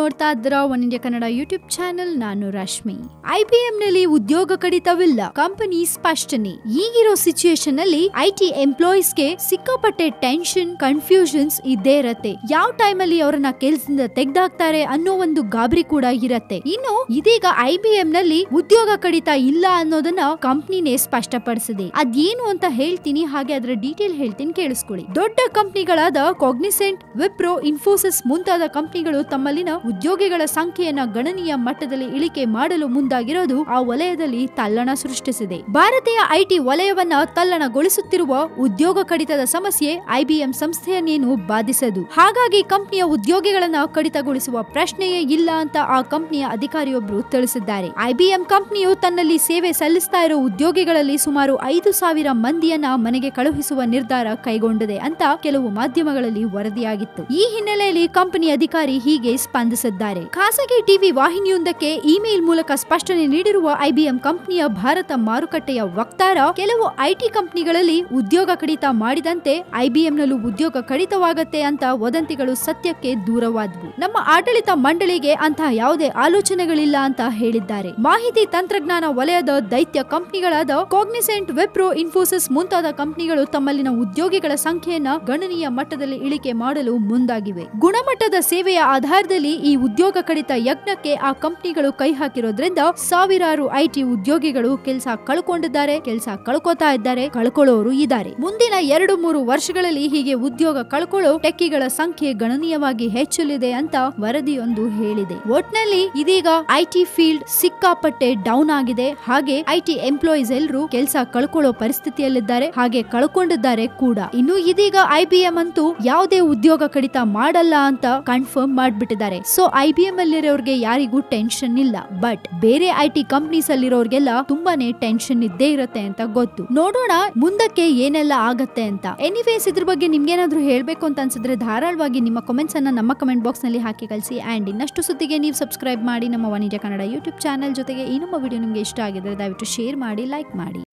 ನೋಡ್ತಾ ಇದ್ರ one India Kannada YouTube channel ನಾನು ರಶ್ಮಿ ಐಬಿಎಂ ನಲ್ಲಿ ಉದ್ಯೋಗ ಕಡಿತವಿಲ್ಲ ಕಂಪನಿ ಸ್ಪಷ್ಟನೆ ಈಗಿರೋ ಸಿಚುಯೇಷನ್ ನಲ್ಲಿ ಐಟಿ ಎಂಪ್ಲಾಯೀಸ್ ಗೆ ಸಿಕ್ಕಾಪಟ್ಟೆ ಟೆನ್ಷನ್ ಕನ್ಫ್ಯೂಷನ್ಸ್ ಇದ್ದೇ ಇರತ್ತೆ ಯಾವ ಟೈಮ್ ಅಲ್ಲಿ ಅವರನ್ನ ಕೆಲ್ಸದಿಂದ ತೆಗ್ದಾಕ್ತಾರೆ ಅನ್ನೋ ಒಂದು ಗಾಬರಿ ಕೂಡ ಇರತ್ತೆ ಇನ್ನು ಇದೀಗ ಐಬಿಎಂ ನಲ್ಲಿ ಉದ್ಯೋಗ ಕಡಿತ ಇಲ್ಲ ಅನ್ನೋದನ್ನ ಕಂಪ್ನಿನೇ ಸ್ಪಷ್ಟಪಡಿಸಿದೆ ಅದೇನು ಅಂತ ಹೇಳ್ತೀನಿ ಹಾಗೆ ಅದರ ಡೀಟೇಲ್ ಹೇಳ್ತೀನಿ ಕೇಳಿಸ್ಕೊಳ್ಳಿ ದೊಡ್ಡ ಕಂಪ್ನಿಗಳಾದ ಕಾಗ್ನಿಸೆಂಟ್ ವಿಪ್ರೋ ಇನ್ಫೋಸಿಸ್ ಮುಂತಾದ ಕಂಪನಿಗಳು ತಮ್ಮಲ್ಲಿನ ಉದ್ಯೋಗಿಗಳ ಸಂಖ್ಯೆಯನ್ನ ಗಣನೀಯ ಮಟ್ಟದಲ್ಲಿ ಇಳಿಕೆ ಮಾಡಲು ಮುಂದಾಗಿರೋದು ಆ ವಲಯದಲ್ಲಿ ತಲ್ಲಣ ಸೃಷ್ಟಿಸಿದೆ ಭಾರತೀಯ ಐಟಿ ವಲಯವನ್ನ ತಲ್ಲಣಗೊಳಿಸುತ್ತಿರುವ ಉದ್ಯೋಗ ಕಡಿತದ ಸಮಸ್ಯೆ ಐಬಿಎಂ ಸಂಸ್ಥೆಯನ್ನೇನು ಬಾಧಿಸದು ಹಾಗಾಗಿ ಕಂಪನಿಯ ಉದ್ಯೋಗಿಗಳನ್ನ ಕಡಿತಗೊಳಿಸುವ ಪ್ರಶ್ನೆಯೇ ಇಲ್ಲ ಅಂತ ಆ ಕಂಪನಿಯ ಅಧಿಕಾರಿಯೊಬ್ಬರು ತಿಳಿಸಿದ್ದಾರೆ ಐಬಿಎಂ ಕಂಪನಿಯು ತನ್ನಲ್ಲಿ ಸೇವೆ ಸಲ್ಲಿಸ್ತಾ ಇರೋ ಉದ್ಯೋಗಿಗಳಲ್ಲಿ ಸುಮಾರು ಐದು ಸಾವಿರ ಮಂದಿಯನ್ನ ಮನೆಗೆ ಕಳುಹಿಸುವ ನಿರ್ಧಾರ ಕೈಗೊಂಡಿದೆ ಅಂತ ಕೆಲವು ಮಾಧ್ಯಮಗಳಲ್ಲಿ ವರದಿಯಾಗಿತ್ತು ಈ ಹಿನ್ನೆಲೆಯಲ್ಲಿ ಕಂಪನಿ ಅಧಿಕಾರಿ ಹೀಗೆ ಸ್ಪಂದಿಸಿದ್ದಾರೆ ಖಾಸಗಿ ಟಿವಿ ವಾಹಿನಿಯೊಂದಕ್ಕೆ ಇಮೇಲ್ ಮೂಲಕ ಸ್ಪಷ್ಟನೆ ನೀಡಿರುವ ಐಬಿಎಂ ಕಂಪನಿಯ ಭಾರತ ಮಾರುಕಟ್ಟೆಯ ವಕ್ತಾರ ಕೆಲವು ಐಟಿ ಕಂಪನಿಗಳಲ್ಲಿ ಉದ್ಯೋಗ ಕಡಿತ ಮಾಡಿದಂತೆ ಐಬಿಎಂನಲ್ಲೂ ಉದ್ಯೋಗ ಕಡಿತವಾಗತ್ತೆ ಅಂತ ವದಂತಿಗಳು ಸತ್ಯಕ್ಕೆ ದೂರವಾದವು ನಮ್ಮ ಆಡಳಿತ ಮಂಡಳಿಗೆ ಅಂತಹ ಯಾವುದೇ ಆಲೋಚನೆಗಳಿಲ್ಲ ಅಂತ ಹೇಳಿದ್ದಾರೆ ಮಾಹಿತಿ ತಂತ್ರಜ್ಞಾನ ವಲಯದ ದೈತ್ಯ ಕಂಪನಿಗಳಾದ ಕಾಗ್ನಿಸೆಂಟ್ ವೆಪ್ರೋ ಇನ್ಫೋಸಿಸ್ ಮುಂತಾದ ಕಂಪನಿಗಳು ತಮ್ಮಲ್ಲಿನ ಉದ್ಯೋಗಿಗಳ ಸಂಖ್ಯೆಯನ್ನ ಗಣನೀಯ ಮಟ್ಟದಲ್ಲಿ ಇಳಿಕೆ ಮಾಡಲು ಮುಂದಾಗಿವೆ ಗುಣಮಟ್ಟದ ಸೇವೆಯ ಆಧಾರದಲ್ಲಿ ಈ ಉದ್ಯೋಗ ಕಡಿತ ಯಜ್ಞಕ್ಕೆ ಆ ಕಂಪನಿಗಳು ಕೈ ಹಾಕಿರೋದ್ರಿಂದ ಸಾವಿರಾರು ಐಟಿ ಉದ್ಯೋಗಿಗಳು ಕೆಲಸ ಕಳ್ಕೊಂಡಿದ್ದಾರೆ ಕೆಲಸ ಕಳ್ಕೊತಾ ಇದ್ದಾರೆ ಕಳ್ಕೊಳ್ಳೋರು ಇದ್ದಾರೆ ಮುಂದಿನ ಎರಡು ಮೂರು ವರ್ಷಗಳಲ್ಲಿ ಹೀಗೆ ಉದ್ಯೋಗ ಕಳ್ಕೊಳ್ಳೋ ಟೆಕ್ಕಿಗಳ ಸಂಖ್ಯೆ ಗಣನೀಯವಾಗಿ ಹೆಚ್ಚಲಿದೆ ಅಂತ ವರದಿಯೊಂದು ಹೇಳಿದೆ ಒಟ್ನಲ್ಲಿ ಇದೀಗ ಐಟಿ ಫೀಲ್ಡ್ ಸಿಕ್ಕಾಪಟ್ಟೆ ಡೌನ್ ಆಗಿದೆ ಹಾಗೆ ಐಟಿ ಎಂಪ್ಲಾಯೀಸ್ ಎಲ್ಲರೂ ಕೆಲಸ ಕಳ್ಕೊಳ್ಳೋ ಪರಿಸ್ಥಿತಿಯಲ್ಲಿದ್ದಾರೆ ಹಾಗೆ ಕಳ್ಕೊಂಡಿದ್ದಾರೆ ಕೂಡ ಇನ್ನು ಇದೀಗ ಐಬಿಎಂ ಅಂತೂ ಯಾವುದೇ ಉದ್ಯೋಗ ಕಡಿತ ಮಾಡಲ್ಲ ಅಂತ ಕನ್ಫರ್ಮ್ ಮಾಡ್ಬಿಟ್ಟಿದ್ದಾರೆ ಸೊ ಐಬಿಎಂ ಅಲ್ಲಿರೋರ್ಗೆ ಯಾರಿಗೂ ಟೆನ್ಷನ್ ಇಲ್ಲ ಬಟ್ ಬೇರೆ ಐಟಿ ಕಂಪ್ನೀಸ್ ಅಲ್ಲಿರೋರ್ಗೆಲ್ಲ ತುಂಬಾನೇ ಟೆನ್ಷನ್ ಇದ್ದೇ ಇರುತ್ತೆ ಅಂತ ಗೊತ್ತು ನೋಡೋಣ ಮುಂದಕ್ಕೆ ಏನೆಲ್ಲ ಆಗತ್ತೆ ಅಂತ ಎನಿವೇಸ್ ಇದ್ರ ಬಗ್ಗೆ ನಿಮ್ಗೇನಾದ್ರೂ ಹೇಳ್ಬೇಕು ಅಂತ ಅನ್ಸಿದ್ರೆ ಧಾರಾಳವಾಗಿ ನಿಮ್ಮ ಕಮೆಂಟ್ಸ್ ಅನ್ನ ನಮ್ಮ ಕಮೆಂಟ್ ಬಾಕ್ಸ್ ನಲ್ಲಿ ಹಾಕಿ ಕಳಿಸಿ ಅಂಡ್ ಇನ್ನಷ್ಟು ಸುದ್ದಿಗೆ ನೀವು ಸಬ್ಸ್ಕ್ರೈಬ್ ಮಾಡಿ ನಮ್ಮ one India Kannada YouTube channel ಜೊತೆಗೆ ಈ ನಮ್ಮ ವಿಡಿಯೋ ನಿಮ್ಗೆ ಇಷ್ಟ ಆಗಿದ್ರೆ ದಯವಿಟ್ಟು ಶೇರ್ ಮಾಡಿ ಲೈಕ್ ಮಾಡಿ